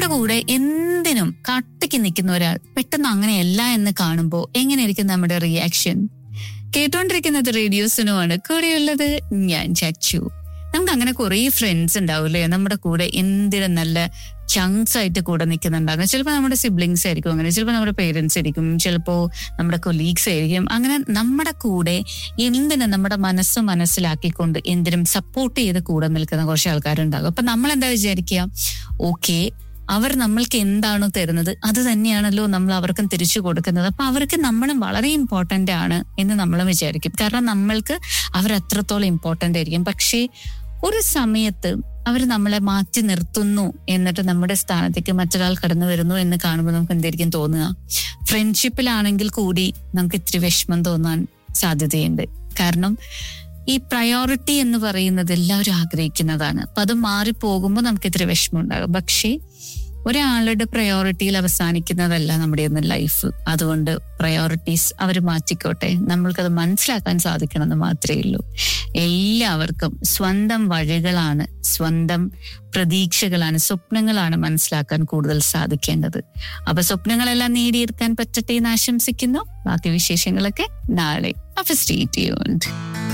നമ്മുടെ കൂടെ എന്തിനും കട്ടയ്ക്ക് നിൽക്കുന്ന ഒരാൾ പെട്ടെന്ന് അങ്ങനെയല്ല എന്ന് കാണുമ്പോൾ എങ്ങനെയായിരിക്കും നമ്മുടെ റിയാക്ഷൻ കേട്ടോണ്ടിരിക്കുന്നത് റേഡിയോസിനുമാണ് കൂടെയുള്ളത് ഞാൻ ചച്ചു നമുക്ക് അങ്ങനെ കുറെ ഫ്രണ്ട്സ് ഉണ്ടാവില്ലേ നമ്മുടെ കൂടെ എന്തിനും നല്ല ചങ്ക്സ് ആയിട്ട് കൂടെ നിൽക്കുന്നുണ്ടാകും ചിലപ്പോൾ നമ്മുടെ സിബ്ലിങ്സ് ആയിരിക്കും അങ്ങനെ ചിലപ്പോൾ നമ്മുടെ പേരൻസ് ആയിരിക്കും ചിലപ്പോൾ നമ്മുടെ കൊലീഗ്സ് ആയിരിക്കും അങ്ങനെ നമ്മുടെ കൂടെ എന്തിനും നമ്മുടെ മനസ്സ് മനസ്സിലാക്കിക്കൊണ്ട് എന്തിനും സപ്പോർട്ട് ചെയ്ത് കൂടെ നിൽക്കുന്ന കുറച്ച് ആൾക്കാരുണ്ടാകും അപ്പൊ നമ്മൾ എന്താ വിചാരിക്കുക ഓക്കെ അവർ നമ്മൾക്ക് എന്താണോ തരുന്നത് അത് തന്നെയാണല്ലോ നമ്മൾ അവർക്കും തിരിച്ചു കൊടുക്കുന്നത് അപ്പൊ അവർക്ക് നമ്മളും വളരെ ഇമ്പോർട്ടന്റ് ആണ് എന്ന് നമ്മൾ വിചാരിക്കും കാരണം നമ്മൾക്ക് അവർ അത്രത്തോളം ഇമ്പോർട്ടന്റ് ആയിരിക്കും പക്ഷേ ഒരു സമയത്ത് അവർ നമ്മളെ മാറ്റി നിർത്തുന്നു എന്നിട്ട് നമ്മുടെ സ്ഥാനത്തേക്ക് മറ്റൊരാൾ കടന്നു വരുന്നു എന്ന് കാണുമ്പോൾ നമുക്ക് എന്തായിരിക്കും തോന്നുക ഫ്രണ്ട്ഷിപ്പിലാണെങ്കിൽ കൂടി നമുക്ക് ഇത്തിരി വിഷമം തോന്നാൻ സാധ്യതയുണ്ട് കാരണം ഈ പ്രയോറിറ്റി എന്ന് പറയുന്നത് എല്ലാവരും ആഗ്രഹിക്കുന്നതാണ് അപ്പൊ അത് മാറിപ്പോകുമ്പോൾ നമുക്ക് ഇത്തിരി വിഷമം ഉണ്ടാകും പക്ഷേ ഒരാളുടെ പ്രയോറിറ്റിയിൽ അവസാനിക്കുന്നതല്ല നമ്മുടെ ഒന്നും ലൈഫ് അതുകൊണ്ട് പ്രയോറിറ്റീസ് അവർ മാറ്റിക്കോട്ടെ നമ്മൾക്കത് മനസ്സിലാക്കാൻ സാധിക്കണമെന്ന് മാത്രമേ ഉള്ളൂ എല്ലാവർക്കും സ്വന്തം വഴികളാണ് സ്വന്തം പ്രതീക്ഷകളാണ് സ്വപ്നങ്ങളാണ് മനസ്സിലാക്കാൻ കൂടുതൽ സാധിക്കേണ്ടത് അപ്പൊ സ്വപ്നങ്ങളെല്ലാം നേടിയെടുക്കാൻ പറ്റട്ടെ എന്ന് ആശംസിക്കുന്നു ബാക്കി വിശേഷങ്ങളൊക്കെ നാളെ അപ്പൊ സ്റ്റേ ട്യൂൺഡ്